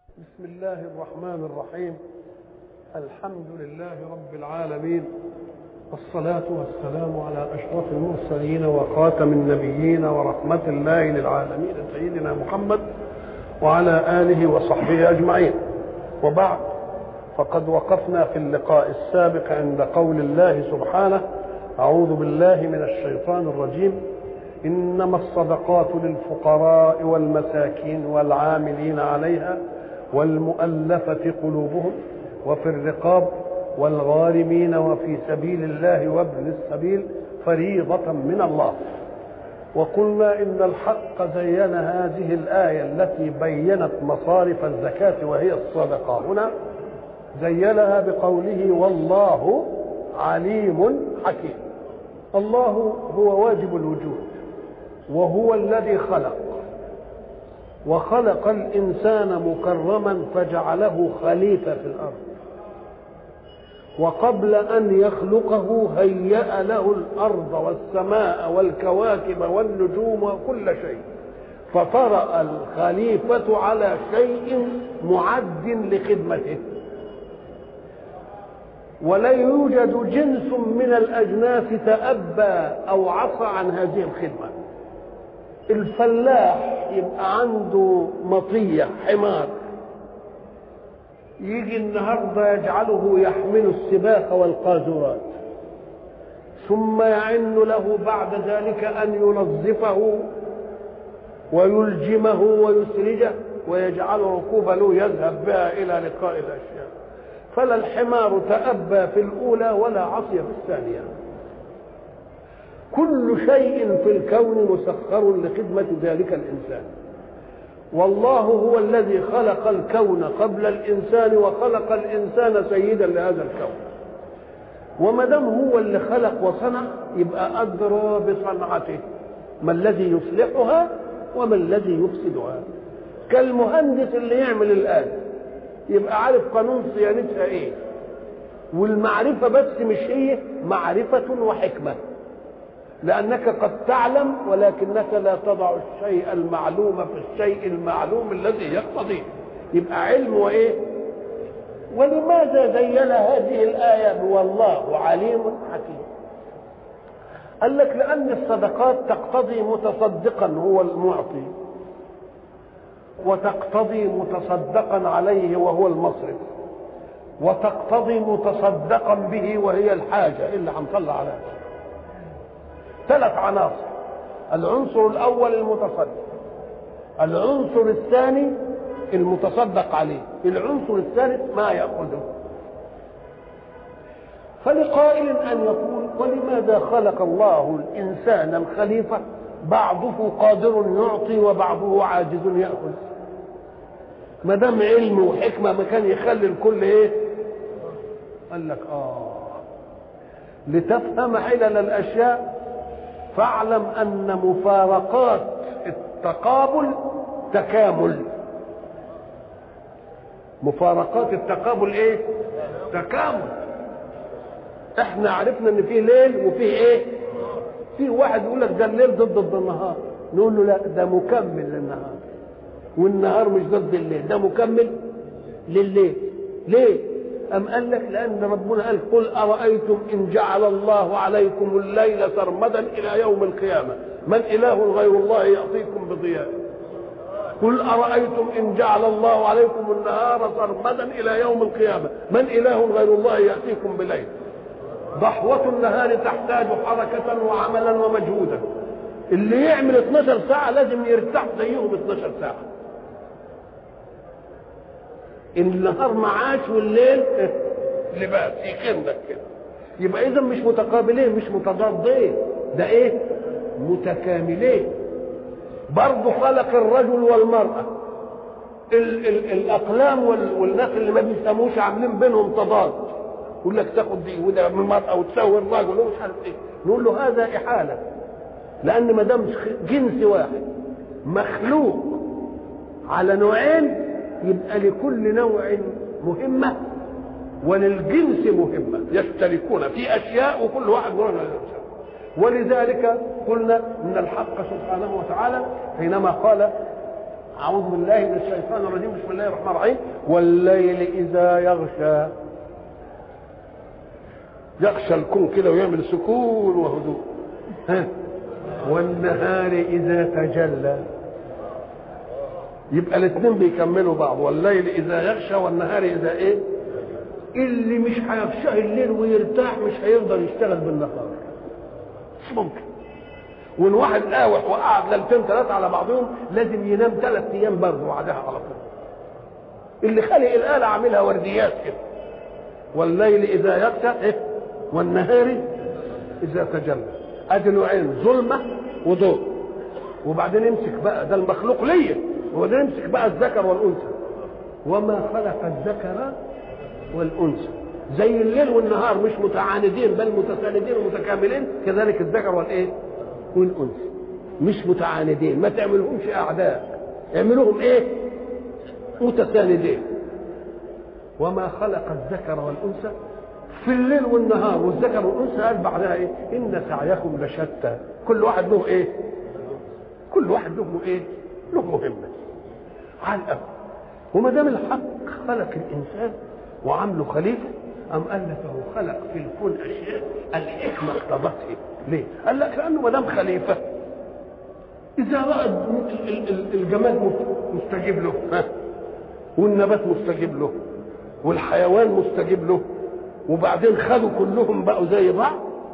بسم الله الرحمن الرحيم الحمد لله رب العالمين والصلاة والسلام على أشرف المرسلين وخاتم النبيين ورحمة الله للعالمين سيدنا محمد وعلى آله وصحبه أجمعين وبعد فقد وقفنا في اللقاء السابق عند قول الله سبحانه أعوذ بالله من الشيطان الرجيم إنما الصدقات للفقراء والمساكين والعاملين عليها والمؤلفة قلوبهم وفي الرقاب والغارمين وفي سبيل الله وابن السبيل فريضة من الله وقلنا إن الحق زين هذه الآية التي بينت مصارف الزكاة وهي الصدقة هنا زينها بقوله والله عليم حكيم الله هو واجب الوجود وهو الذي خلق وخلق الانسان مكرما فجعله خليفه في الارض وقبل ان يخلقه هيا له الارض والسماء والكواكب والنجوم وكل شيء فطرا الخليفه على شيء معد لخدمته ولا يوجد جنس من الاجناس تابى او عصى عن هذه الخدمه الفلاح يبقى عنده مطيه حمار يجي النهارده يجعله يحمل السباق والقاذورات ثم يعن له بعد ذلك ان ينظفه ويلجمه ويسرجه ويجعل ركوبه له يذهب بها الى لقاء الاشياء فلا الحمار تأبى في الأولى ولا عصي في الثانية كل شيء في الكون مسخر لخدمة ذلك الإنسان والله هو الذي خلق الكون قبل الإنسان وخلق الإنسان سيدا لهذا الكون وما دام هو اللي خلق وصنع يبقى أدرى بصنعته ما الذي يصلحها وما الذي يفسدها كالمهندس اللي يعمل الآلة يبقى عارف قانون صيانتها ايه والمعرفه بس مش هي معرفه وحكمه لانك قد تعلم ولكنك لا تضع الشيء المعلوم في الشيء المعلوم الذي يقتضيه يبقى علم وايه ولماذا زين هذه الايه والله عليم حكيم قال لك لان الصدقات تقتضي متصدقا هو المعطي وتقتضي متصدقا عليه وهو المصرف وتقتضي متصدقا به وهي الحاجة اللي هنطلع عليها ثلاث عناصر العنصر الأول المتصدق العنصر الثاني المتصدق عليه العنصر الثالث ما يأخذه فلقائل أن يقول ولماذا خلق الله الإنسان الخليفة بعضه قادر يعطي وبعضه عاجز يأخذ ما دام علم وحكمه ما كان يخلي الكل ايه قال لك اه لتفهم علل الاشياء فاعلم ان مفارقات التقابل تكامل مفارقات التقابل ايه تكامل احنا عرفنا ان فيه ليل وفيه ايه في واحد يقول لك ده الليل ضد النهار نقول له لا ده مكمل للنهار والنهار مش ضد الليل ده مكمل لليل ليه أم قال لك لأن ربنا قال قل أرأيتم إن جعل الله عليكم الليل سرمدا إلى يوم القيامة من إله غير الله يأتيكم بضياء قل أرأيتم إن جعل الله عليكم النهار سرمدا إلى يوم القيامة من إله غير الله يأتيكم بليل ضحوة النهار تحتاج حركة وعملا ومجهودا اللي يعمل 12 ساعة لازم يرتاح زيهم 12 ساعة النهار معاش والليل لباس يكنك كده يبقى اذا مش متقابلين مش متضادين ده ايه متكاملين برضه خلق الرجل والمرأة ال ال الأقلام وال والناس اللي ما بيسموش عاملين بينهم تضاد يقول لك تاخد دي وده من المرأة وتساوي الرجل ومش عارف ايه نقول له هذا إحالة لأن ما دام جنس واحد مخلوق على نوعين يبقى لكل نوع مهمة وللجنس مهمة يشتركون في أشياء وكل واحد له ولذلك قلنا ان الحق سبحانه وتعالى حينما قال اعوذ بالله من الشيطان الرجيم بسم الله الرحمن الرحيم والليل اذا يغشى يغشى الكون كده ويعمل سكون وهدوء ها والنهار اذا تجلى يبقى الاثنين بيكملوا بعض والليل اذا يغشى والنهار اذا ايه اللي مش هيغشاه الليل ويرتاح مش هيقدر يشتغل بالنهار مش ممكن والواحد قاوح وقعد ليلتين ثلاثه على بعضهم لازم ينام ثلاث ايام برضه بعدها على طول اللي خلق الاله عاملها ورديات كده والليل اذا يغشى إيه؟ والنهار اذا تجلى ادي نوعين ظلمه وضوء وبعدين امسك بقى ده المخلوق ليا وبعدين امسك بقى الذكر والانثى وما خلق الذكر والانثى زي الليل والنهار مش متعاندين بل متساندين ومتكاملين كذلك الذكر والايه والانثى مش متعاندين ما تعملهمش اعداء اعملوهم ايه متساندين وما خلق الذكر والانثى في الليل والنهار والذكر والانثى قال بعدها ايه ان سعيكم لشتى كل واحد له ايه كل واحد له ايه له مهمه على الأول وما دام الحق خلق الانسان وعامله خليفه أم قال لك هو خلق في الكون أشياء الحكمة اقتضته ليه؟ قال لك لأنه ما دام خليفة إذا رأى الجماد مستجيب له ها والنبات مستجيب له والحيوان مستجيب له وبعدين خدوا كلهم بقوا زي بعض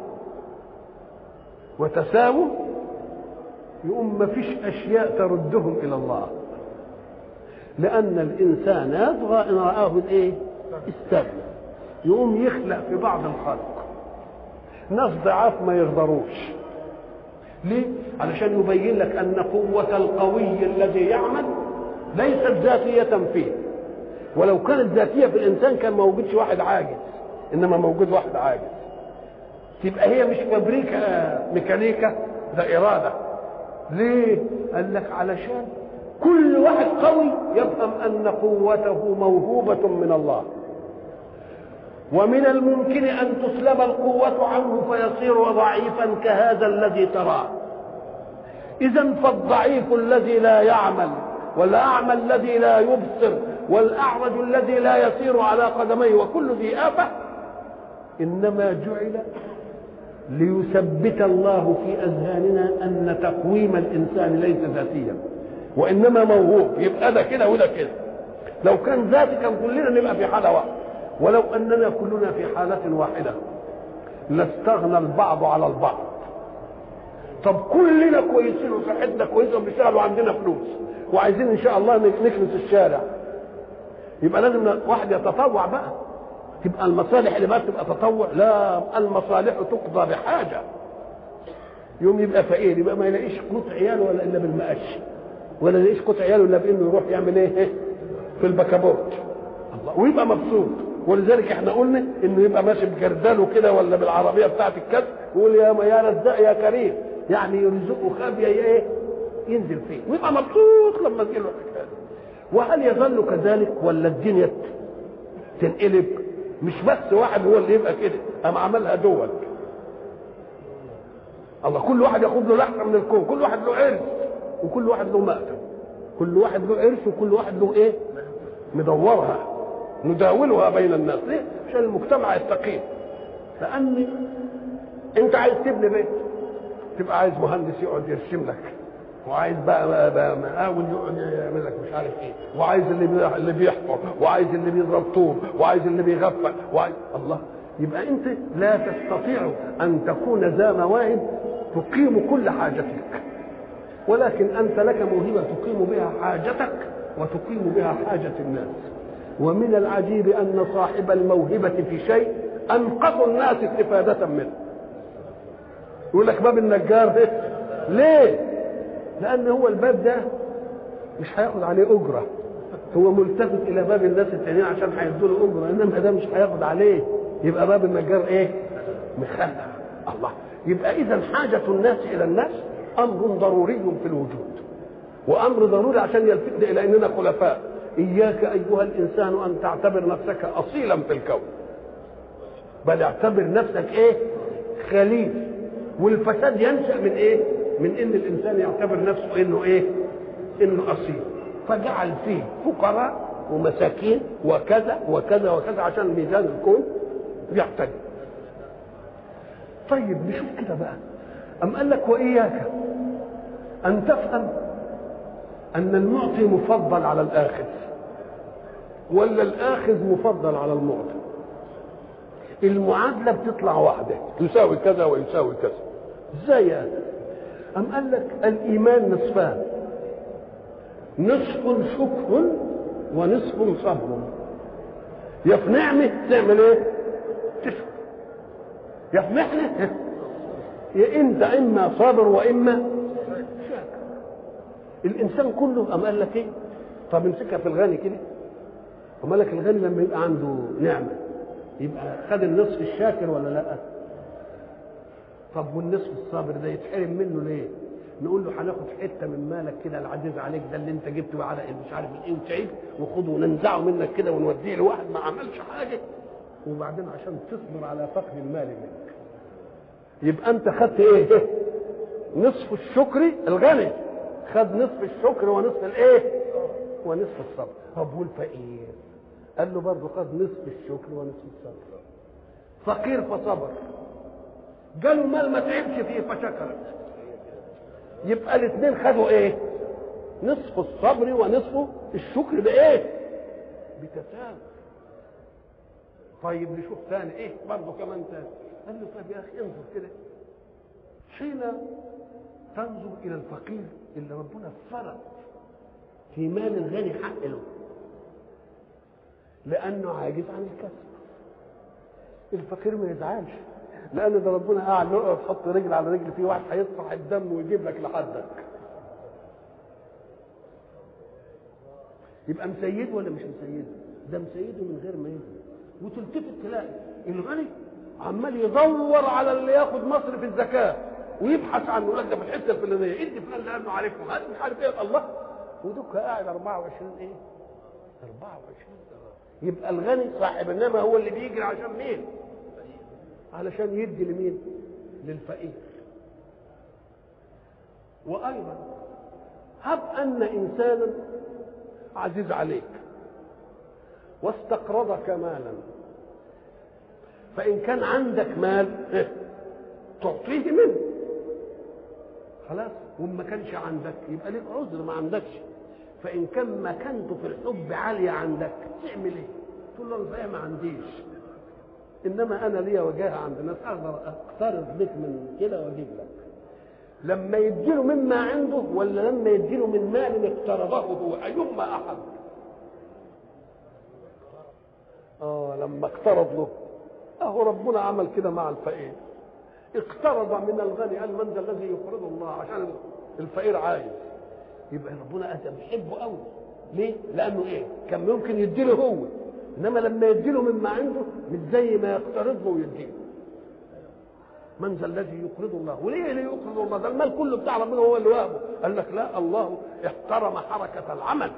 وتساووا يقوم ما فيش أشياء تردهم إلى الله لأن الإنسان يطغى إن رآه الإيه؟ استغنى يقوم يخلق في بعض الخلق ناس ضعاف ما يقدروش ليه؟ علشان يبين لك أن قوة القوي الذي يعمل ليست ذاتية فيه ولو كانت ذاتية في الإنسان كان ما وجدش واحد عاجز إنما موجود واحد عاجز تبقى هي مش فابريكا ميكانيكا ده إرادة ليه؟ قال لك علشان كل واحد قوي يفهم أن قوته موهوبة من الله ومن الممكن أن تسلب القوة عنه فيصير ضعيفا كهذا الذي تراه إذا فالضعيف الذي لا يعمل والأعمى الذي لا يبصر والأعرج الذي لا يسير على قدميه وكل ذي آفة إنما جعل ليثبت الله في أذهاننا أن تقويم الإنسان ليس ذاتيا وإنما موهوب يبقى ده كده وده كده لو كان ذاتي كان كلنا نبقى في حالة واحدة ولو اننا كلنا في حالة واحدة لاستغنى البعض على البعض طب كلنا كويسين وصحتنا كويسه وبنشتغل وعندنا فلوس وعايزين ان شاء الله نكنس الشارع يبقى لازم واحد يتطوع بقى تبقى المصالح اللي بقى تبقى تطوع لا المصالح تقضى بحاجه يوم يبقى فقير يبقى ما يلاقيش قوت عياله ولا الا بالمقش ولا يلاقيش قوت عياله الا بانه يروح يعمل ايه في البكابورت الله ويبقى مبسوط ولذلك احنا قلنا انه يبقى ماشي بجرداله كده ولا بالعربيه بتاعت الكسر ويقول يا يا رزاق يا كريم يعني يرزقه خابيه ايه ينزل فيه ويبقى مبسوط لما تجي له الحكايه وهل يظل كذلك ولا الدنيا تنقلب مش بس واحد هو اللي يبقى كده قام عملها دول الله كل واحد ياخد له لحظه من الكون كل واحد له عرس وكل واحد له مأتم كل واحد له عرس وكل واحد له ايه مدورها نداولها بين الناس ليه عشان المجتمع يستقيم لان انت عايز تبني بيت تبقى عايز مهندس يقعد يرسم لك وعايز بقى, بقى مقاول يقعد يعمل لك مش عارف ايه وعايز اللي اللي بيحفر وعايز اللي بيضرب طوب وعايز اللي بيغفل وعايز الله يبقى انت لا تستطيع ان تكون ذا مواهب تقيم كل حاجتك ولكن انت لك موهبه تقيم بها حاجتك وتقيم بها حاجه الناس ومن العجيب ان صاحب الموهبه في شيء انقذ الناس استفاده منه يقول لك باب النجار ليه لان هو الباب ده مش هياخد عليه اجره هو ملتفت الى باب الناس التانيين عشان هيدوا له اجره انما ده مش هياخد عليه يبقى باب النجار ايه مخلع الله يبقى اذا حاجه الناس الى الناس امر ضروري في الوجود وامر ضروري عشان يلفتنا الى اننا خلفاء اياك ايها الانسان ان تعتبر نفسك اصيلا في الكون بل اعتبر نفسك ايه خليل والفساد ينشا من ايه من ان الانسان يعتبر نفسه انه ايه انه اصيل فجعل فيه فقراء ومساكين وكذا وكذا وكذا عشان ميزان الكون يعتدل طيب نشوف كده بقى أم قال لك وإياك أن تفهم أن المعطي مفضل على الآخذ ولا الآخذ مفضل على المعطي المعادلة بتطلع واحدة تساوي كذا ويساوي كذا ازاي يعني أم قال لك الإيمان نصفان نصف شكر ونصف صبر يا في نعمة تعمل ايه؟ تشكر يا في محنة يا انت اما صابر واما شاكر الانسان كله أم قال لك ايه؟ طب امسكها في الغني كده أم قال لك الغني لما يبقى عنده نعمة يبقى خد النصف الشاكر ولا لا؟ طب والنصف الصابر ده يتحرم منه ليه؟ نقول له هناخد حته من مالك كده العزيز عليك ده اللي انت جبته على مش عارف ايه وتعيب وخده وننزعه منك كده ونوديه لواحد ما عملش حاجه وبعدين عشان تصبر على فقد المال منك يبقى انت خدت ايه؟ نصف الشكر الغني خد نصف الشكر ونصف الايه؟ ونصف الصبر طب والفقير؟ قال له برضه خد نصف الشكر ونصف الصبر فقير فصبر جاله مال ما تعبش فيه فشكر يبقى الاثنين خدوا ايه نصف الصبر ونصف الشكر بايه بتساوي طيب نشوف ثاني ايه برضه كمان ثاني قال له طيب يا اخي انظر كده حين تنظر الى الفقير اللي ربنا فرض في مال الغني حق له لانه عاجز عن الكسب الفقير ما يزعلش لان ده ربنا قاعد يقعد يحط رجل على رجل في واحد هيصفح الدم ويجيب لك لحدك يبقى مسيد ولا مش مسيد ده مسيده من غير ما يدري وتلتفت تلاقي الغني عمال يدور على اللي ياخد مصرف الزكاه ويبحث عنه يقول لك ده في الحته الفلانيه ادي فلان لانه عارفه هات مش عارف ايه الله ودك قاعد 24 ايه 24 يبقى الغني صاحب انما هو اللي بيجري عشان مين علشان يدي لمين للفقير وايضا هب ان انسانا عزيز عليك واستقرضك مالا فان كان عندك مال تعطيه منه خلاص وما كانش عندك يبقى ليك عذر ما عندكش فان كان مكانته في الحب عاليه عندك تعمل ايه تقول له الباقي ما عنديش انما انا ليا وجاهه عند الناس اقدر اقترض بك من كده واجيب لك لما يديله مما عنده ولا لما يديله من مال اقترضه هو ايهما احد اه لما اقترض له اهو ربنا عمل كده مع الفقير اقترض من الغني قال من ذا الذي يقرض الله عشان الفقير عايز يبقى ربنا اتى بيحبه قوي ليه؟ لانه ايه؟ كان ممكن يديله هو انما لما يديله مما عنده مش زي ما يقترضه ويديله من ذا الذي يقرض الله وليه اللي يقرض الله ده المال كله بتاع ربنا هو اللي وهبه قال لك لا الله احترم حركه العمل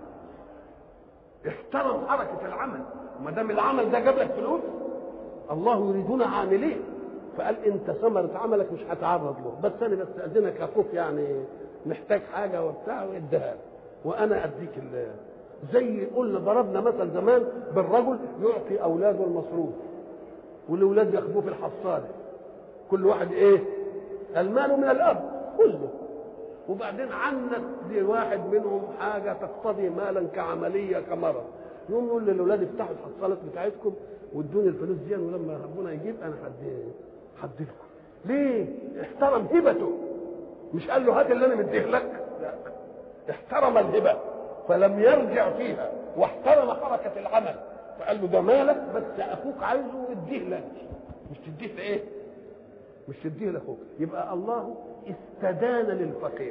احترم حركه العمل ما دام العمل ده جاب لك فلوس الله يريدون عاملين فقال انت ثمره عملك مش هتعرض له بس انا بستاذنك اخوك يعني محتاج حاجه وبتاع واديها وانا اديك زي قلنا ضربنا مثل زمان بالرجل يعطي اولاده المصروف والاولاد ياخذوه في الحصاله كل واحد ايه المال من الاب كله وبعدين عنت لواحد منهم حاجه تقتضي مالا كعمليه كمرض يقوم يقول للاولاد افتحوا الحصالات بتاعتكم وادوني الفلوس دي ولما ربنا يجيب انا هدي هدي لكم ليه؟ احترم هبته مش قال له هات اللي انا مديه لك لا احترم الهبه فلم يرجع فيها واحترم حركه العمل فقال له ده مالك بس اخوك عايزه اديه لك مش تديه لايه؟ مش تديه لاخوك يبقى الله استدان للفقير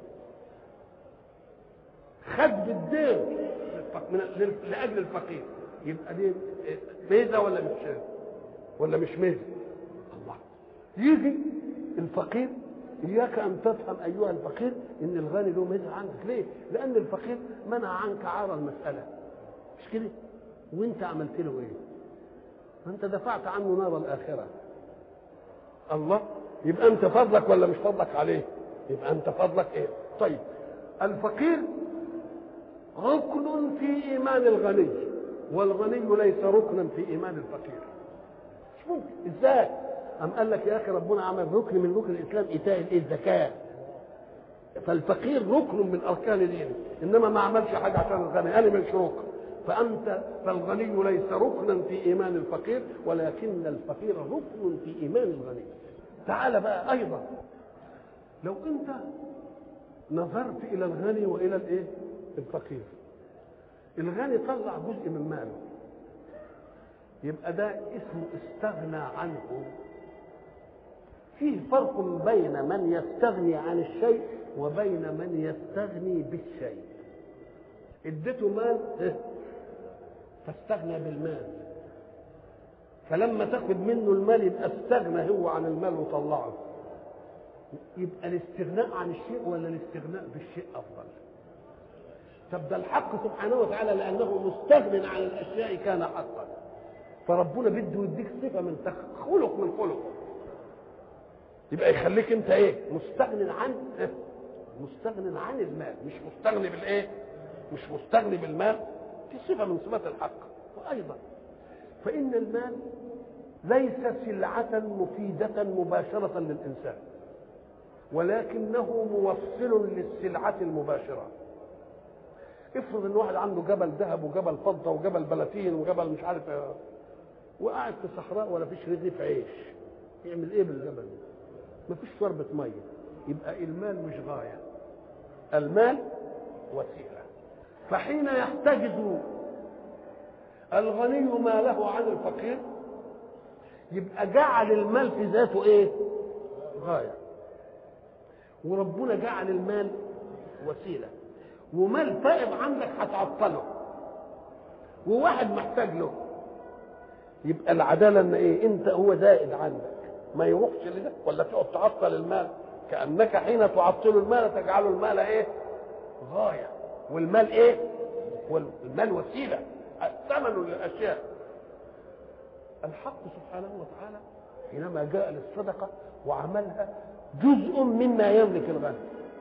خد بالدين من لاجل الفقير يبقى دي ميزه ولا مش ولا مش ميزه الله يجي الفقير اياك ان تفهم ايها الفقير ان الغني له ميزه عنك ليه لان الفقير منع عنك عار المساله مش كده وانت عملت له ايه ما انت دفعت عنه نار الاخره الله يبقى انت فضلك ولا مش فضلك عليه يبقى انت فضلك ايه طيب الفقير ركن في ايمان الغني والغني ليس ركنا في ايمان الفقير مش ممكن ازاي أم قال لك يا اخي ربنا عمل ركن من ركن الاسلام ايتاء الايه الزكاه فالفقير ركن من اركان دينه انما ما عملش حاجه عشان الغني انا مش ركن فانت فالغني ليس ركنا في ايمان الفقير ولكن الفقير ركن في ايمان الغني تعال بقى ايضا لو انت نظرت الى الغني والى الايه الفقير الغني طلع جزء من ماله يبقى ده اسمه استغنى عنه فيه فرق بين من يستغني عن الشيء وبين من يستغني بالشيء اديته مال فاستغنى بالمال فلما تاخد منه المال يبقى استغنى هو عن المال وطلعه يبقى الاستغناء عن الشيء ولا الاستغناء بالشيء افضل طب ده الحق سبحانه وتعالى لانه مستغن عن الاشياء كان حقا فربنا بده يديك صفه من خلق من خلقه يبقى يخليك انت ايه مستغن عن مستغن عن المال مش مستغني بالايه مش مستغني بالمال دي صفه من صفات الحق وايضا فان المال ليس سلعه مفيده مباشره للانسان ولكنه موصل للسلعه المباشره افرض ان واحد عنده جبل ذهب وجبل فضه وجبل بلاتين وجبل مش عارف ايه وقاعد في صحراء ولا فيش رغيف عيش يعمل ايه بالجبل ده مفيش شربة مية يبقى المال مش غاية المال وسيلة فحين يحتجز الغني ماله عن الفقير يبقى جعل المال في ذاته ايه غاية وربنا جعل المال وسيلة ومال فائض عندك هتعطله وواحد محتاج له يبقى العدالة ان ايه انت هو زائد عندك ما يروحش لده ولا تقعد تعطل المال كانك حين تعطل المال تجعل المال ايه غايه والمال ايه والمال وسيله ثمن للاشياء الحق سبحانه وتعالى حينما جاء للصدقه وعملها جزء مما يملك الغني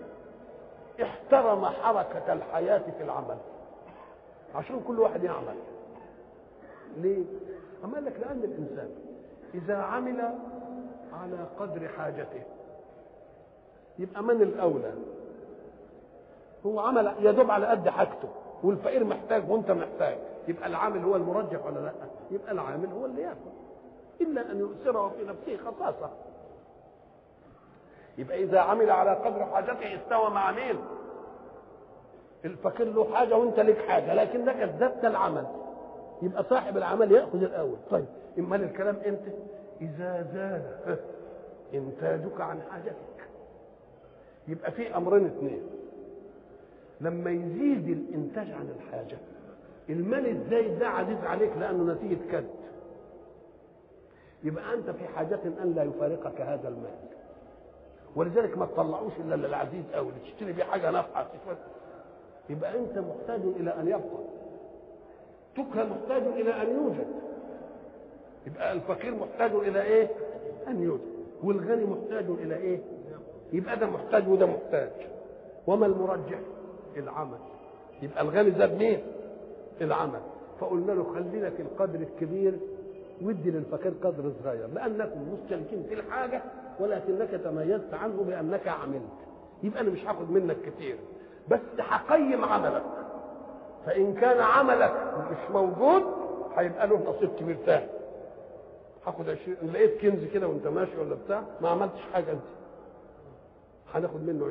احترم حركه الحياه في العمل عشان كل واحد يعمل ليه؟ أما قال لك لأن الإنسان إذا عمل على قدر حاجته يبقى من الاولى هو عمل يدوب على قد حاجته والفقير محتاج وانت محتاج يبقى العامل هو المرجح ولا لا يبقى العامل هو اللي ياخذ الا ان يؤثره في نفسه خصاصه يبقى اذا عمل على قدر حاجته استوى مع مين الفقير له حاجه وانت لك حاجه لكنك ازددت العمل يبقى صاحب العمل ياخذ الاول طيب امال الكلام امتى إذا زاد إنتاجك عن حاجتك يبقى في أمرين اثنين لما يزيد الإنتاج عن الحاجة المال الزايد ده عزيز عليك لأنه نتيجة كد يبقى أنت في حاجة أن لا يفارقك هذا المال ولذلك ما تطلعوش إلا للعزيز أو تشتري بيه حاجة نافعة يبقى أنت محتاج إلى أن يبقى تكره محتاج إلى أن يوجد يبقى الفقير محتاج الى ايه ان يوجد والغني محتاج الى ايه يبقى ده محتاج وده محتاج وما المرجح العمل يبقى الغني زاد مين العمل فقلنا له خلينا في القدر الكبير ودي للفقير قدر صغير لانكم مشتركين في الحاجه ولكنك تميزت عنه بانك عملت يبقى انا مش هاخد منك كتير بس هقيم عملك فان كان عملك مش موجود هيبقى له نصيب كبير تاني هاخد 20 لقيت كنز كده وانت ماشي ولا بتاع ما عملتش حاجه انت هناخد منه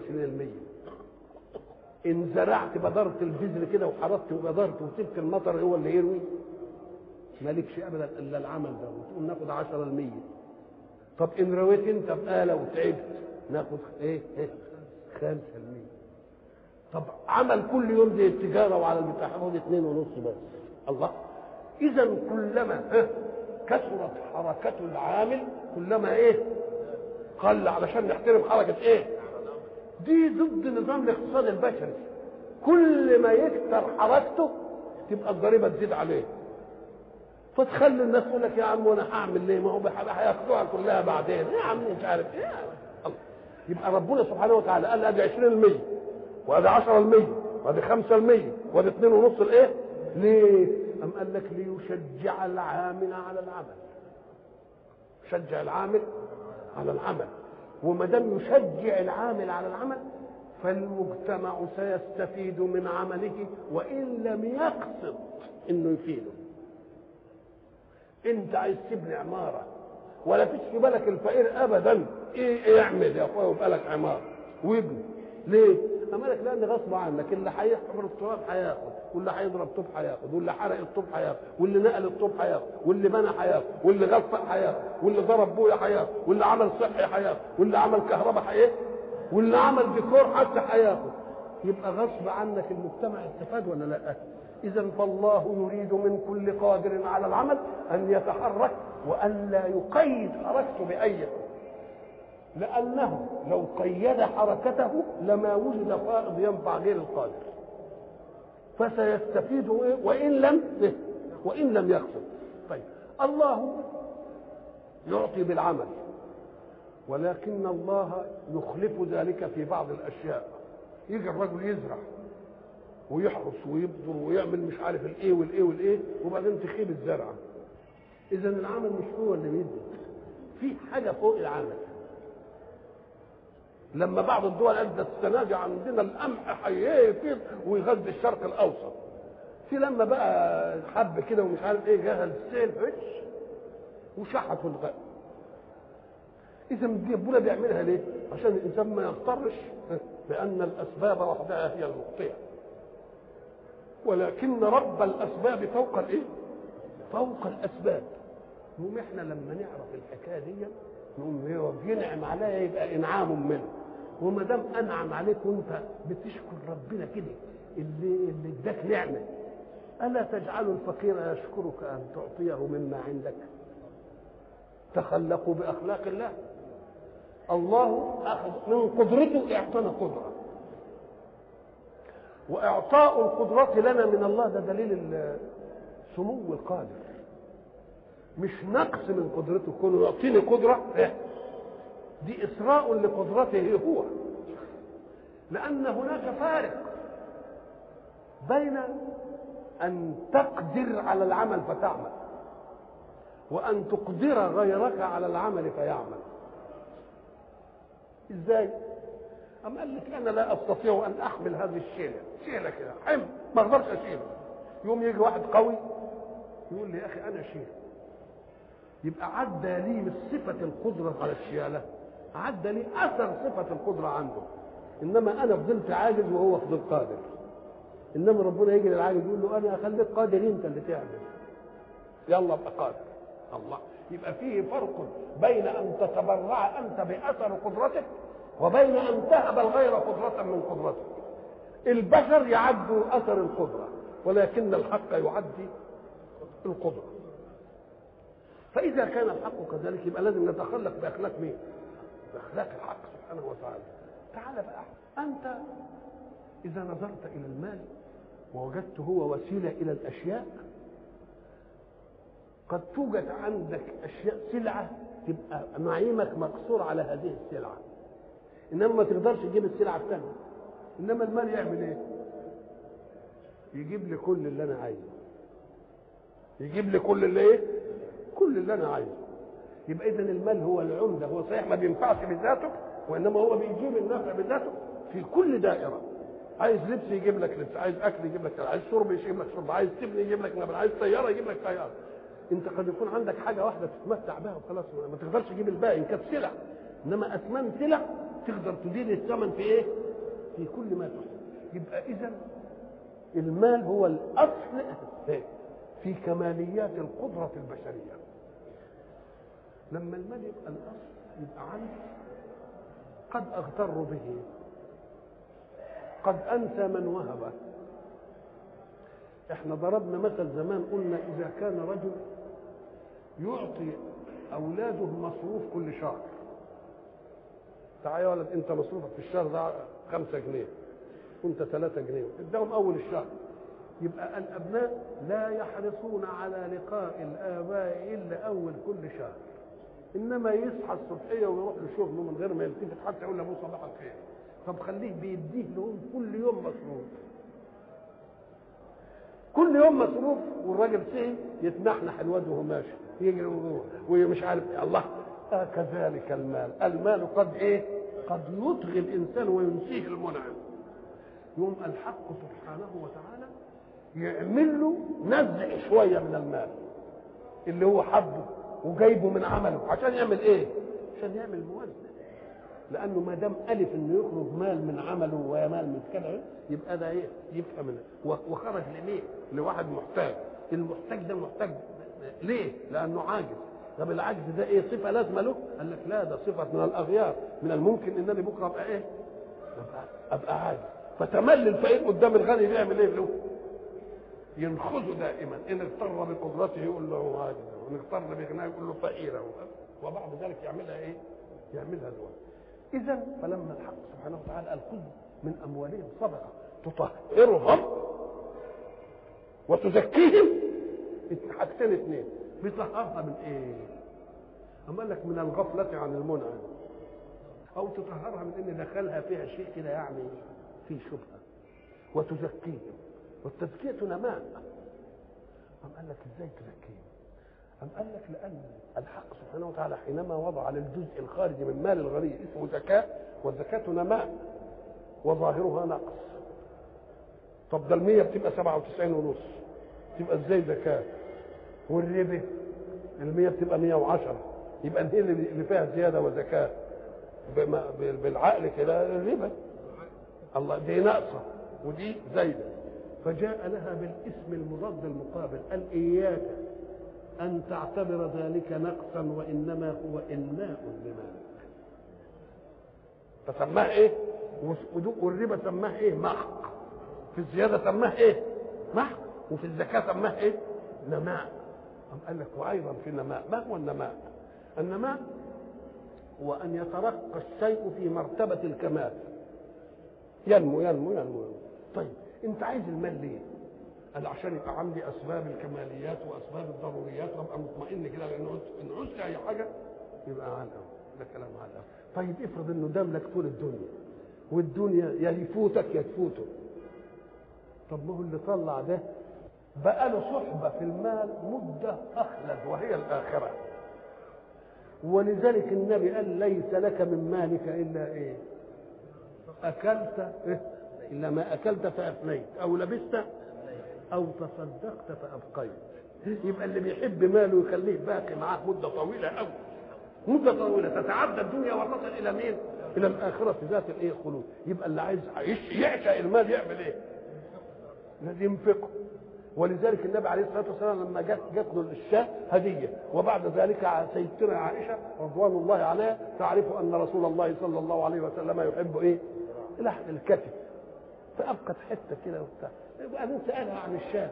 20% ان زرعت بذرت البذر كده وحرثت وبذرت وسبت المطر هو اللي يروي مالكش ابدا الا العمل ده وتقول ناخد 10% طب ان رويت انت بآلة وتعبت ناخد ايه ايه 5% طب عمل كل يوم زي التجاره وعلى البتاع هاخد 2.5 بس الله اذا كلما ها كثرت حركة العامل كلما ايه قل علشان نحترم حركة ايه دي ضد نظام الاقتصاد البشري كل ما يكثر حركته تبقى الضريبة تزيد عليه فتخلي الناس تقول لك يا عم وانا هعمل ليه ما هو هياخدوها كلها بعدين يا عم مش عارف ايه الله. يبقى ربنا سبحانه وتعالى قال ادي 20% وادي 10% وادي 5% وادي اثنين ونص الايه ليه ام قال لك ليشجع العامل على العمل يشجع العامل على العمل وما دام يشجع العامل على العمل فالمجتمع سيستفيد من عمله وان لم يقصد انه يفيده انت عايز تبني عماره ولا فيش في بالك الفقير ابدا ايه يعمل يا اخويا ويبقى لك عماره وابني ليه؟ اما لك لان غصب عنك اللي هيحفر التراب هياخد واللي هيضرب طوب هياخد واللي حرق الطوب هياخد واللي نقل الطوب هياخد واللي بنى هياخد واللي غفق هياخد واللي ضرب بويا هياخد واللي عمل صحي هياخد واللي عمل كهرباء هياخد واللي عمل ديكور حتى هياخد يبقى غصب عنك المجتمع استفاد ولا لا؟ اذا فالله يريد من كل قادر على العمل ان يتحرك وان لا يقيد حركته باي لانه لو قيد حركته لما وجد فائض ينفع غير القادر فسيستفيد وان لم وان لم يقصد طيب الله يعطي بالعمل ولكن الله يخلف ذلك في بعض الاشياء يجي الرجل يزرع ويحرس ويبذر ويعمل مش عارف الايه والايه والايه وبعدين تخيب الزرعه اذا العمل مش هو اللي بيدي في حاجه فوق العمل لما بعض الدول قالت ده السنه دي عندنا القمح هيفيض ويغذي الشرق الاوسط في لما بقى حب كده ومش عارف ايه جه السيل هش وشحت في الغرب اذا دي ربنا بيعملها ليه؟ عشان الانسان ما يغترش بان الاسباب وحدها هي المخطئه ولكن رب الاسباب فوق الايه؟ فوق الاسباب نقوم احنا لما نعرف الحكايه دي نقوم هو بينعم عليا يبقى انعام منه وما دام انعم عليك وانت بتشكر ربنا كده اللي اللي اداك نعمه الا تجعل الفقير يشكرك ان تعطيه مما عندك تخلقوا باخلاق الله الله اخذ من قدرته اعطانا قدره واعطاء القدرات لنا من الله ده دليل سمو القادر مش نقص من قدرته كونه يعطيني قدره إيه؟ دي اسراء لقدرته هو لان هناك فارق بين ان تقدر على العمل فتعمل وان تقدر غيرك على العمل فيعمل ازاي أم قال لك أنا لا أستطيع أن أحمل هذه الشيلة شيلة كده حمل ما أقدرش أشيله يوم يجي واحد قوي يقول لي يا أخي أنا أشيل يبقى عدى لي من صفة القدرة على الشيالة عدى لي أثر صفة القدرة عنده إنما أنا فضلت عاجز وهو فضل قادر إنما ربنا يجي للعاجز يقول له أنا أخليك قادر أنت اللي تعمل يلا ابقى قادر الله يبقى فيه فرق بين أن تتبرع أنت بأثر قدرتك وبين ان تهب الغير قدرة من قدرتك البشر يعدوا اثر القدرة ولكن الحق يعدي القدرة فإذا كان الحق كذلك يبقى لازم نتخلق بأخلاق مين؟ بأخلاق الحق سبحانه وتعالى. تعال بقى أنت إذا نظرت إلى المال ووجدته هو وسيلة إلى الأشياء قد توجد عندك أشياء سلعة تبقى نعيمك مقصور على هذه السلعة انما ما تقدرش تجيب السلعه الثانيه انما المال يعمل ايه يجيب لي كل اللي انا عايزه يجيب لي كل اللي ايه كل اللي انا عايزه يبقى اذا المال هو العمده هو صحيح ما بينفعش بذاته وانما هو بيجيب النفع بذاته في كل دائره عايز لبس يجيب لك لبس عايز اكل يجيب لك عايز شرب يجيب لك شرب عايز تبني يجيب لك نبل عايز طياره يجيب لك طياره انت قد يكون عندك حاجه واحده تتمتع بها وخلاص ما تقدرش تجيب الباقي ان كانت سلع انما اثمان سلع تقدر تدير الثمن في ايه؟ في كل ما تحب يبقى اذا المال هو الاصل في كماليات القدرة البشرية لما المال يبقى الاصل يبقى عندي قد اغتر به قد انسى من وهبه احنا ضربنا مثل زمان قلنا اذا كان رجل يعطي اولاده مصروف كل شهر تعالى يا ولد انت مصروفك في الشهر ده خمسة جنيه وانت ثلاثة جنيه اداهم اول الشهر يبقى الابناء لا يحرصون على لقاء الاباء الا اول كل شهر انما يصحى الصبحيه ويروح لشغله من غير ما يلتفت حتى يقول لابوه صباح الخير طب خليه بيديه لهم كل يوم مصروف كل يوم مصروف والراجل سهي يتنحنح الواد وهو ماشي يجري ومش عارف الله آه كذلك المال المال قد ايه قد يطغي الانسان وينسيه المنعم يوم الحق سبحانه وتعالى يعمل له نزع شويه من المال اللي هو حبه وجايبه من عمله عشان يعمل ايه عشان يعمل موازنه لانه ما دام الف انه يخرج مال من عمله ومال من كذا يبقى ده ايه يبقى من وخرج لمين لواحد محتاج المحتاج ده محتاج ليه لانه عاجز طب العجز ده ايه صفه لازمه له قال لك لا ده صفه من الاغيار من الممكن انني بكره ابقى ايه ابقى, أبقى عاجز فتملي الفقير قدام الغني بيعمل ايه له ينخذه دائما ان اغتر بقدرته يقول له عاجز وان اغتر بغناه يقول له فقير وبعد ذلك يعملها ايه يعملها الوالد اذا فلما الحق سبحانه وتعالى قال خذ من اموالهم صدقه تطهرهم وتزكيهم حاجتين اثنين بيطهرها من ايه؟ أما قال لك من الغفلة عن المنعم أو تطهرها من إن دخلها فيها شيء كده يعني في شبهة وتزكيهم والتزكية نماء أم قال لك إزاي تزكيهم؟ أم قال لك لأن الحق سبحانه وتعالى حينما وضع للجزء الخارجي من مال الغني اسمه زكاة والزكاة نماء وظاهرها نقص طب ده المية بتبقى سبعة وتسعين ونص تبقى ازاي زكاة والربا المية بتبقى مية وعشرة يبقى هي اللي فيها زيادة وزكاة بالعقل كده الربا الله دي ناقصة ودي زايدة فجاء لها بالاسم المضاد المقابل قال إياك أن تعتبر ذلك نقصا وإنما هو إناء لمالك فسماه إيه؟ والربا سماه إيه؟ محق في الزيادة سماه إيه؟ محق وفي الزكاة سماه إيه؟ نماء أم قال لك وأيضا في النماء ما هو النماء؟ النماء هو أن يترقى الشيء في مرتبة الكمال ينمو ينمو ينمو طيب أنت عايز المال ليه؟ قال عشان يبقى عندي اسباب الكماليات واسباب الضروريات وابقى مطمئن كده لان ان عوزت اي حاجه يبقى على الأول. ده كلام على الأول. طيب افرض انه دام لك طول الدنيا والدنيا يا يفوتك يا تفوته طب ما هو اللي طلع ده بقى له صحبه في المال مده اخلد وهي الاخره ولذلك النبي قال ليس لك من مالك الا ايه اكلت إيه؟ الا ما اكلت فافنيت او لبست او تصدقت فابقيت يبقى اللي بيحب ماله يخليه باقي معاه مده طويله قوي مده طويله تتعدى الدنيا وتصل الى مين؟ الى الاخره ذات الايه خلود يبقى اللي عايز يعشق المال يعمل ايه؟ لازم ينفقه ولذلك النبي عليه الصلاه والسلام لما جت جت له الشاه هديه وبعد ذلك سيدتنا عائشه رضوان الله عليها تعرف ان رسول الله صلى الله عليه وسلم يحب ايه؟ لحم الكتف فابقت حته كده وبتاع وبعدين سالها عن الشاه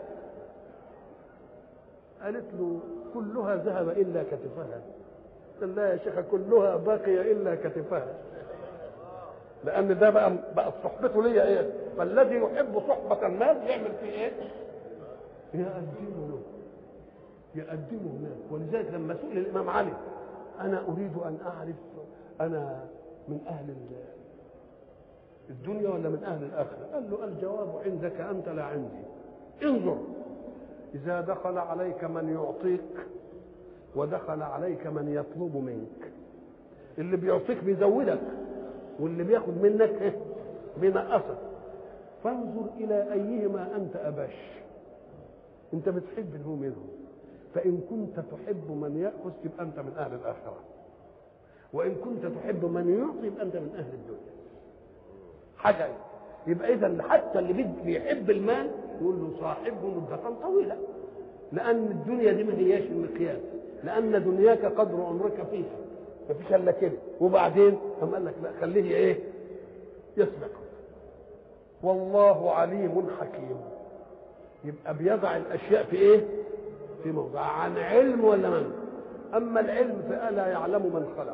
قالت له كلها ذهب الا كتفها قال لا يا شيخ كلها باقيه الا كتفها لان ده بقى بقى صحبته ليا ايه فالذي يحب صحبه المال يعمل فيه ايه يقدمه له يقدمه هناك ولذلك لما سئل الامام علي انا اريد ان اعرف انا من اهل الدنيا ولا من اهل الاخره قال له الجواب عندك انت لا عندي انظر اذا دخل عليك من يعطيك ودخل عليك من يطلب منك اللي بيعطيك بيزودك واللي بياخد منك بينقصك فانظر الى ايهما انت ابش انت بتحب اللي هو منهم فان كنت تحب من ياخذ يبقى انت من اهل الاخره وان كنت تحب من يعطي يبقى انت من اهل الدنيا حاجه يبقى اذا حتى اللي بيحب المال يقول له صاحبه مدة طويلة لأن الدنيا دي ما هياش المقياس لأن دنياك قدر عمرك فيها ما فيش إلا كده وبعدين قام قال لك لا خليه إيه يسبق والله عليم حكيم يبقى بيضع الأشياء في إيه في موضع عن علم ولا من أما العلم فألا يعلم من خلق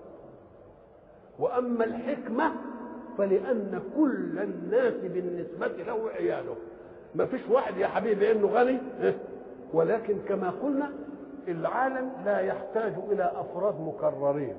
وأما الحكمة فلأن كل الناس بالنسبة له عياله ما فيش واحد يا حبيبي انه غني ولكن كما قلنا العالم لا يحتاج الى افراد مكررين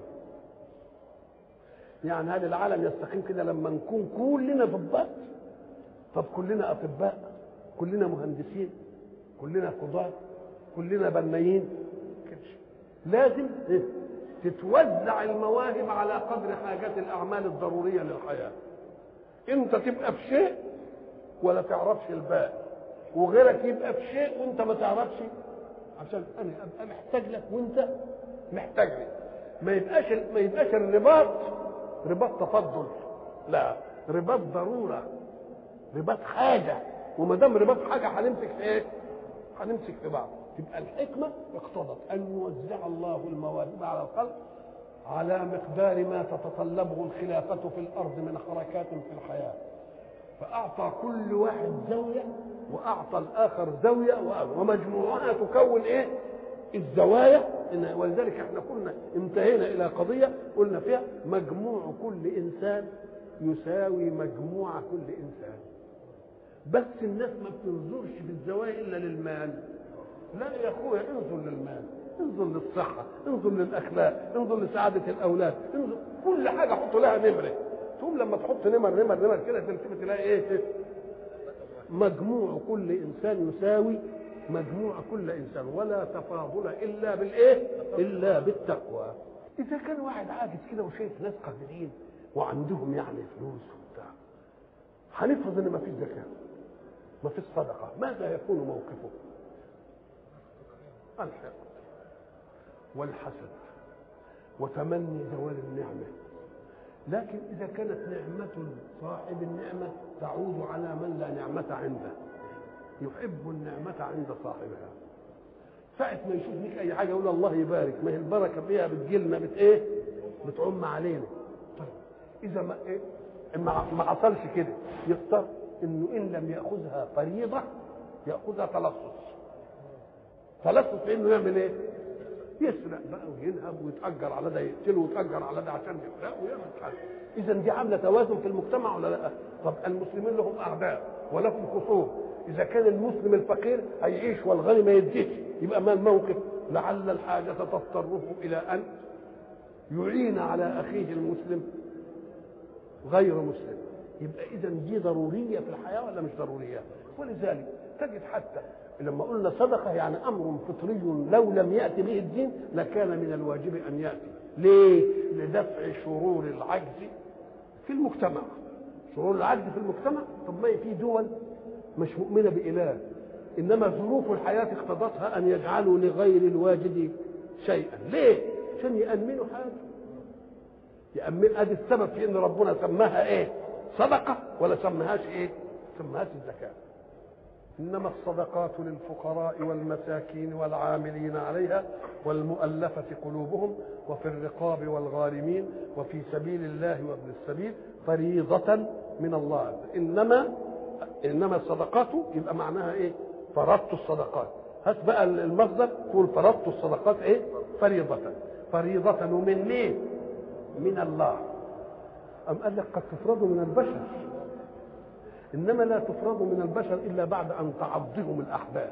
يعني هل العالم يستقيم كده لما نكون كلنا ضباط طب كلنا اطباء كلنا مهندسين كلنا قضاة كلنا بنايين لازم تتوزع المواهب على قدر حاجات الاعمال الضروريه للحياه انت تبقى في شيء ولا تعرفش الباقي وغيرك يبقى في شيء وانت ما تعرفش عشان انا ابقى محتاج لك وانت محتاج لي ما يبقاش ما يبقاش الرباط رباط تفضل لا رباط ضروره رباط حاجه وما دام رباط حاجه هنمسك في ايه؟ هنمسك في بعض تبقى الحكمه اقتضت ان يوزع الله المواهب على الخلق على مقدار ما تتطلبه الخلافه في الارض من حركات في الحياه فاعطى كل واحد زاويه واعطى الاخر زاويه ومجموعها تكون ايه؟ الزوايا ولذلك احنا كنا انتهينا الى قضيه قلنا فيها مجموع كل انسان يساوي مجموع كل انسان بس الناس ما بتنظرش في الزوايا الا للمال لا يا اخويا انظر للمال انظر للصحه انظر للاخلاق انظر لسعاده الاولاد انظر كل حاجه حط لها نمره تقوم لما تحط نمر نمر نمر كده تلتفت تلاقي ايه مجموع كل انسان يساوي مجموع كل انسان ولا تفاضل الا بالايه الا بالتقوى اذا كان واحد عاجز كده وشايف ناس قادرين وعندهم يعني فلوس وبتاع هنفرض ان ما فيش زكاه ما فيش صدقه ماذا يكون موقفه الحقد والحسد وتمني زوال النعمه لكن اذا كانت نعمه صاحب النعمه تعود على من لا نعمه عنده يحب النعمة عند صاحبها ساعة ما يشوف لك أي حاجة يقول الله يبارك ما هي البركة فيها بتجيلنا بت إيه؟ بتعم علينا طيب إذا ما إيه؟ ما ما حصلش كده يختار إنه إن لم يأخذها فريضة يأخذها تلصص تلصص في إنه يعمل إيه؟ يسرق بقى وينهب ويتأجر على ده يقتله ويتأجر على ده عشان يسرق ويعمل حاجة إذا دي عاملة توازن في المجتمع ولا لا؟ طب المسلمين لهم أعداء ولهم خصوم اذا كان المسلم الفقير هيعيش والغني ما يديش يبقى ما الموقف لعل الحاجه تضطره الى ان يعين على اخيه المسلم غير مسلم يبقى اذا دي ضروريه في الحياه ولا مش ضروريه ولذلك تجد حتى لما قلنا صدقه يعني امر فطري لو لم ياتي به الدين لكان من الواجب ان ياتي ليه لدفع شرور العجز في المجتمع شرور العجز في المجتمع طب ما في دول مش مؤمنه باله انما ظروف الحياه اقتضتها ان يجعلوا لغير الواجد شيئا ليه عشان يامنوا حاجه يامن ادي السبب في ان ربنا سماها ايه صدقه ولا سماهاش ايه سماهاش الزكاه انما الصدقات للفقراء والمساكين والعاملين عليها والمؤلفه قلوبهم وفي الرقاب والغارمين وفي سبيل الله وابن السبيل فريضه من الله انما انما الصدقات يبقى معناها ايه فرضت الصدقات هات بقى المصدر تقول فرضت الصدقات ايه فريضة فريضة ومن مين من الله أم قال لك قد تفرض من البشر إنما لا تفرض من البشر إلا بعد أن تعضهم الأحداث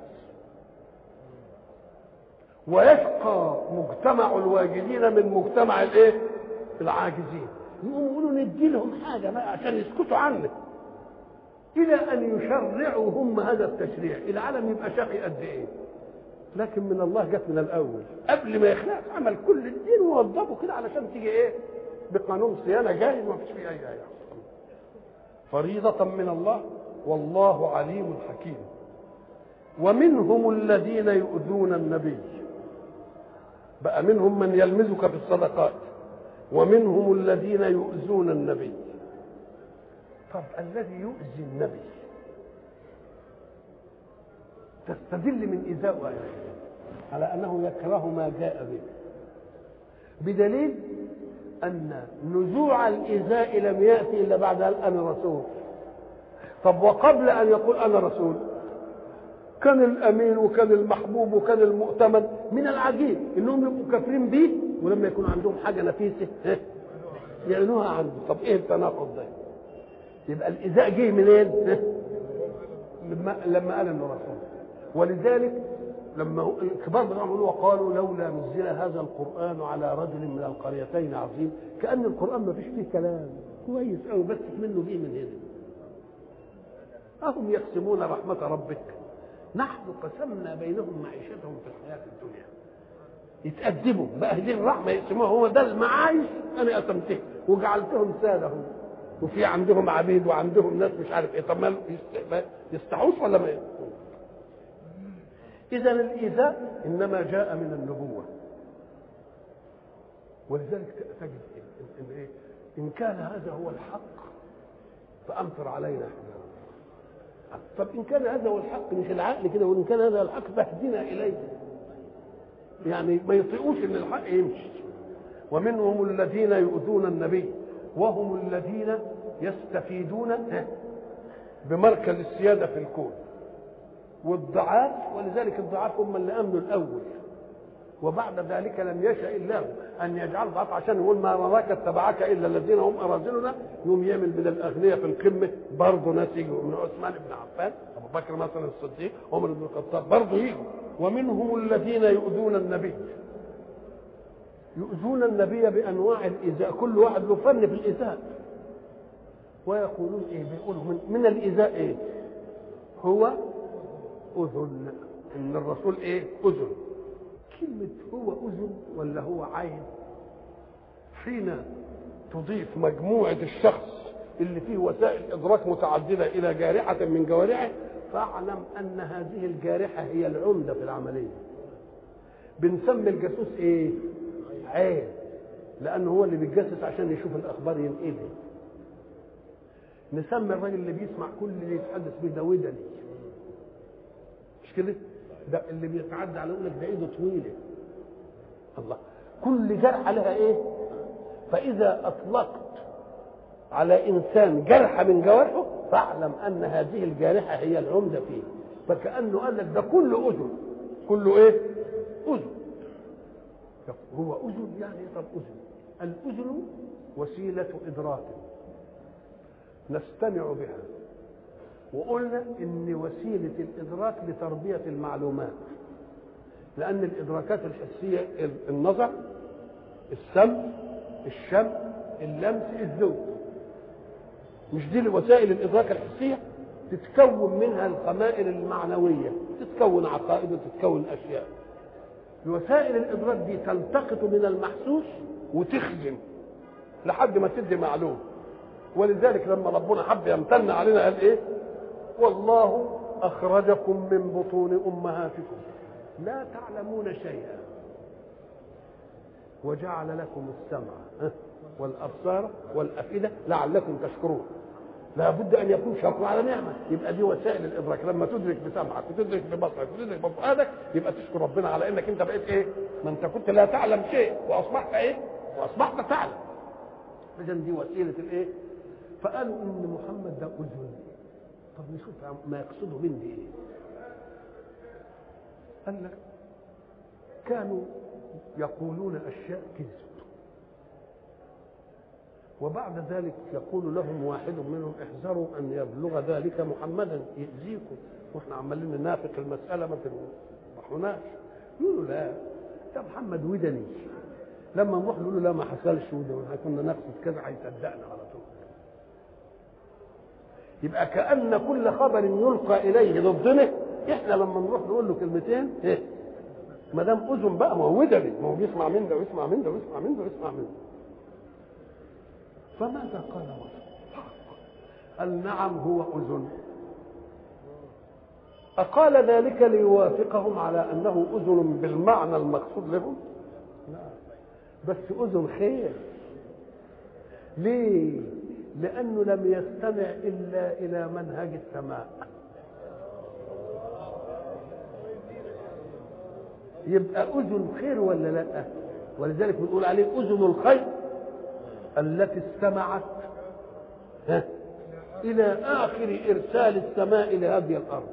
ويشقى مجتمع الواجدين من مجتمع الايه العاجزين يقولوا ندي لهم حاجه بقى عشان يسكتوا عنك الى ان يشرعوا هم هذا التشريع العالم يبقى شقي قد ايه لكن من الله جت من الاول قبل ما يخلق عمل كل الدين ووظفه كده علشان تيجي ايه بقانون صيانه جاهز ما فيش فيه اي حاجه فريضه من الله والله عليم حكيم ومنهم الذين يؤذون النبي بقى منهم من يلمزك في الصدقات ومنهم الذين يؤذون النبي طب الذي يؤذي النبي تستدل من إيذاء على أنه يكره ما جاء به بدليل أن نزوع الإيذاء لم يأتي إلا بعد قال أنا رسول طب وقبل أن يقول أنا رسول كان الأمين وكان المحبوب وكان المؤتمن من العجيب إنهم يبقوا كافرين به ولما يكون عندهم حاجة نفيسة يعلنوها عنه طب إيه التناقض ده؟ يبقى الإيذاء جه منين؟ لما لما قال انه رسول ولذلك لما الكبار بتاعهم يقولوا وقالوا لولا نزل هذا القران على رجل من القريتين عظيم كان القران ما فيش فيه كلام كويس قوي بس منه جه من هنا أهم يقسمون رحمة ربك نحن قسمنا بينهم معيشتهم في الحياة الدنيا يتأدبوا بقى دي الرحمة يقسموها هو ده المعايش أنا قسمته وجعلتهم سادة هم وفي عندهم عبيد وعندهم ناس مش عارف ايه طب ما يستحوش ولا ما اذا الايذاء انما جاء من النبوه ولذلك تجد إن, إن, إيه؟ إن كان هذا هو الحق فأمطر علينا طب إن كان هذا هو الحق مش العقل كده وإن كان هذا الحق فاهدنا إليه يعني ما يطيقوش إن الحق يمشي ومنهم الذين يؤذون النبي وهم الذين يستفيدون بمركز السيادة في الكون والضعاف ولذلك الضعاف هم اللي أمنوا الأول وبعد ذلك لم يشاء الله ان يجعل ضعف عشان يقول ما راك اتبعك الا الذين هم اراذلنا يوم يعمل من الاغنياء في القمه برضه ناس يجوا من عثمان بن عفان ابو بكر مثلا الصديق عمر بن الخطاب برضه يجوا ومنهم الذين يؤذون النبي يؤذون النبي بانواع الايذاء كل واحد له فن في الايذاء ويقولون ايه بيقولوا من, من الايذاء ايه هو اذن ان الرسول ايه اذن كلمة هو أذن ولا هو عين حين تضيف مجموعة الشخص اللي فيه وسائل إدراك متعددة إلى جارحة من جوارحه فاعلم أن هذه الجارحة هي العمدة في العملية بنسمي الجاسوس إيه؟ عين لأنه هو اللي بيتجسس عشان يشوف الأخبار ينقلها نسمي الراجل اللي بيسمع كل اللي يتحدث به ده ودني مش كده؟ ده اللي بيتعدى على يقول لك ده ايده طويله الله كل جرحه لها ايه فاذا اطلقت على انسان جرحه من جوارحه فاعلم ان هذه الجارحه هي العمده فيه فكانه قال لك ده كله اذن كله ايه اذن هو اذن يعني طب اذن الاذن وسيله ادراك نستمع بها وقلنا ان وسيله الادراك لتربيه المعلومات لان الادراكات الحسيه النظر السمع الشم اللمس الذوق مش دي وسائل الادراك الحسيه تتكون منها القمائل المعنويه تتكون عقائد وتتكون اشياء وسائل الادراك دي تلتقط من المحسوس وتخزن لحد ما تدي معلوم ولذلك لما ربنا حب يمتن علينا قال ايه والله أخرجكم من بطون أمهاتكم لا تعلمون شيئا وجعل لكم السمع والأبصار والأفئدة لعلكم تشكرون لا بد أن يكون شكر على نعمة يبقى دي وسائل الإدراك لما تدرك بسمعك وتدرك ببصرك وتدرك بفؤادك يبقى تشكر ربنا على إنك أنت بقيت إيه؟ ما أنت كنت لا تعلم شيء وأصبحت إيه؟ وأصبحت تعلم إذا دي وسيلة الإيه؟ فقالوا إن محمد ده أذن طب نشوف ما يقصده مني ايه قال لك كانوا يقولون اشياء كذب وبعد ذلك يقول لهم واحد منهم احذروا ان يبلغ ذلك محمدا يؤذيكم واحنا عمالين ننافق المساله ما تنفحوناش يقولوا لا ده محمد ودني لما نروح نقول له لا ما حصلش وده كنا نقصد كذا هيصدقنا على طول يبقى كأن كل خبر يلقى إليه ضدنا إحنا لما نروح نقول له كلمتين إيه؟ ما دام أذن بقى ما هو ودني ما هو بيسمع من ده ويسمع من ده ويسمع من ده ويسمع من ده فماذا قال وصف قال نعم هو أذن أقال ذلك ليوافقهم على أنه أذن بالمعنى المقصود لهم لا بس أذن خير ليه لأنه لم يستمع إلا إلى منهج السماء يبقى أذن خير ولا لا ولذلك بنقول عليه أذن الخير التي استمعت ها إلى آخر إرسال السماء لهذه الأرض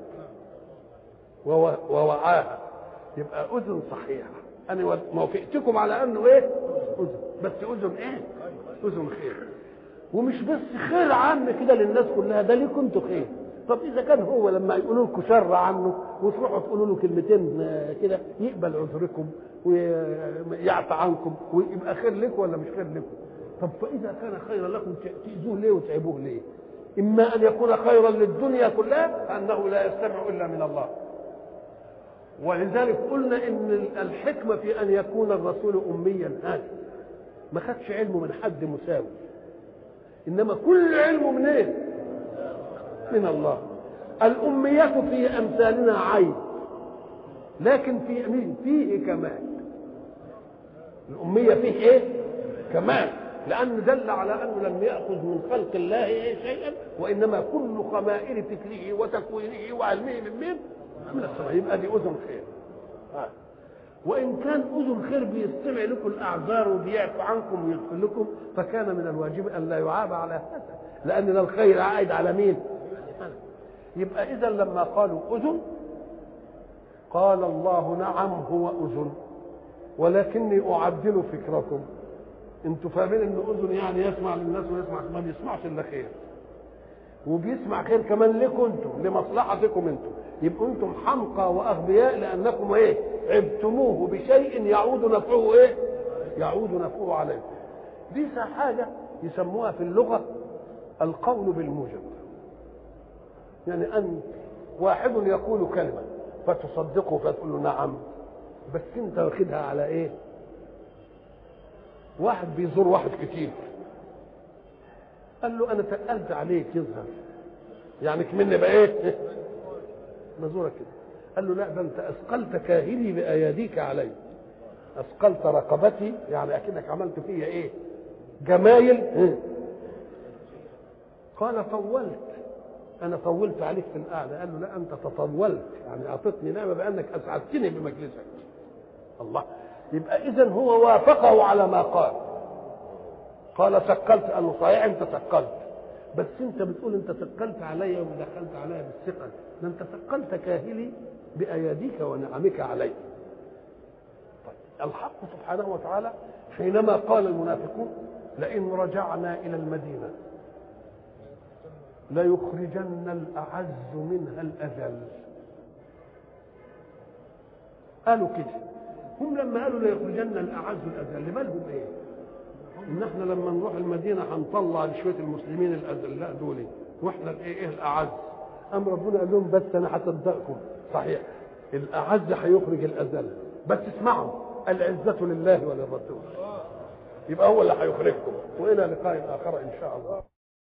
ووعاها يبقى أذن صحيحة أنا موافقتكم على أنه إيه أذن بس أذن إيه أذن خير ومش بس خير عام كده للناس كلها ده ليكم انتوا خير طب اذا كان هو لما يقولوا لكم شر عنه وتروحوا تقولوا له كلمتين كده يقبل عذركم ويعفى عنكم ويبقى خير لكم ولا مش خير لكم طب فاذا كان خيرا لكم تاذوه ليه وتعبوه ليه إما أن يكون خيرا للدنيا كلها فأنه لا يستمع إلا من الله ولذلك قلنا إن الحكمة في أن يكون الرسول أميا هذا ما خدش علمه من حد مساوي إنما كل علمه من إيه؟ من الله الأمية في أمثالنا عيب لكن في مين فيه كمال الأمية فيه إيه كمال لأنه دل على أنه لم يأخذ من خلق الله إيه شيئا وإنما كل خمائر فكره وتكوينه وعلمه من مين من السماء يبقى دي أذن خير آه. وإن كان أذن خير بيستمع لكم الأعذار وبيعفو عنكم ويغفر لكم فكان من الواجب أن لا يعاب على هذا لأن ده الخير عائد على مين؟ يبقى إذا لما قالوا أذن قال الله نعم هو أذن ولكني أعدل فكركم انتوا فاهمين ان اذن يعني يسمع للناس ويسمع ما بيسمعش الا خير وبيسمع خير كمان لكم انتم لمصلحتكم انتم يبقوا انتم حمقى واغبياء لانكم ايه عبتموه بشيء يعود نفعه ايه يعود نفعه عليكم دي حاجه يسموها في اللغه القول بالموجب يعني ان واحد يقول كلمه فتصدقه فتقول له نعم بس انت واخدها على ايه واحد بيزور واحد كتير قال له انا تقلت عليك يظهر يعني كمني بقى ايه نزورك كده قال له لا ده انت اثقلت كاهلي باياديك علي اثقلت رقبتي يعني اكنك عملت فيا ايه جمايل قال طولت انا طولت عليك في القعده قال له لا انت تطولت يعني اعطتني نعمه بانك اسعدتني بمجلسك الله يبقى اذا هو وافقه على ما قال قال ثقلت قال له صحيح انت ثقلت بس انت بتقول انت ثقلت علي ودخلت علي بالثقل ده انت ثقلت كاهلي باياديك ونعمك علي طيب الحق سبحانه وتعالى حينما قال المنافقون لئن رجعنا الى المدينه ليخرجن الاعز منها الاذل قالوا كده هم لما قالوا ليخرجن الاعز الاذل بالهم ايه ان احنا لما نروح المدينه هنطلع لشويه المسلمين الاذلاء دول واحنا الايه ايه الاعز ام ربنا قال لهم بس انا هصدقكم صحيح الاعز هيخرج الاذل بس اسمعوا العزه لله وللرسول يبقى هو اللي هيخرجكم والى لقاء اخر ان شاء الله